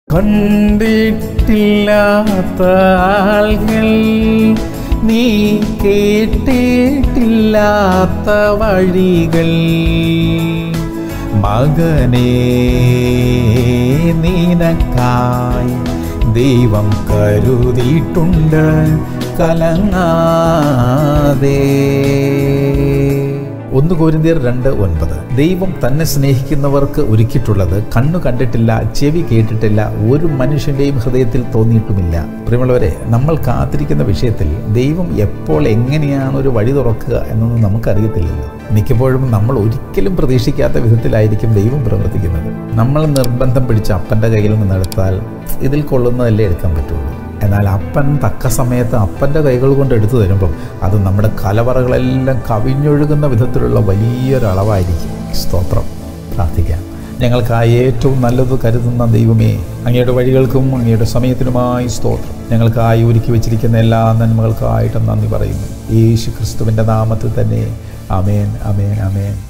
കണ്ടിട്ടില്ലാത്ത ആൾകൾ നീ കേട്ടിട്ടില്ലാത്ത വഴികൾ മകനേ നിനക്കായി ദൈവം കരുതിയിട്ടുണ്ട് കലങ്ങാതെ ഒന്ന് കോരിന്തിയർ രണ്ട് ഒൻപത് ദൈവം തന്നെ സ്നേഹിക്കുന്നവർക്ക് ഒരുക്കിയിട്ടുള്ളത് കണ്ണു കണ്ടിട്ടില്ല ചെവി കേട്ടിട്ടില്ല ഒരു മനുഷ്യൻ്റെയും ഹൃദയത്തിൽ തോന്നിയിട്ടുമില്ല പ്രിയമുള്ളവരെ നമ്മൾ കാത്തിരിക്കുന്ന വിഷയത്തിൽ ദൈവം എപ്പോൾ എങ്ങനെയാണ് ഒരു വഴി തുറക്കുക എന്നൊന്നും നമുക്കറിയത്തില്ലല്ലോ മിക്കപ്പോഴും നമ്മൾ ഒരിക്കലും പ്രതീക്ഷിക്കാത്ത വിധത്തിലായിരിക്കും ദൈവം പ്രവർത്തിക്കുന്നത് നമ്മൾ നിർബന്ധം പിടിച്ച് അപ്പൻ്റെ കയ്യിൽ നിന്ന് എടുത്താൽ ഇതിൽ കൊള്ളുന്നതല്ലേ എടുക്കാൻ പറ്റുള്ളൂ എന്നാൽ അപ്പൻ തക്ക സമയത്ത് അപ്പൻ്റെ കൈകൾ കൊണ്ട് എടുത്തു തരുമ്പം അത് നമ്മുടെ കലവറകളെല്ലാം കവിഞ്ഞൊഴുകുന്ന വിധത്തിലുള്ള വലിയൊരളവായിരിക്കും സ്തോത്രം പ്രാർത്ഥിക്കാം ഞങ്ങൾക്കായി ഏറ്റവും നല്ലത് കരുതുന്ന ദൈവമേ അങ്ങയുടെ വഴികൾക്കും അങ്ങയുടെ സമയത്തിനുമായി സ്തോത്രം ഞങ്ങൾക്കായി ഒരുക്കി വെച്ചിരിക്കുന്ന എല്ലാ നന്മകൾക്കായിട്ടും നന്ദി പറയുന്നു യേശു ക്രിസ്തുവിൻ്റെ നാമത്തിൽ തന്നെ അമേൻ അമേൻ അമേൻ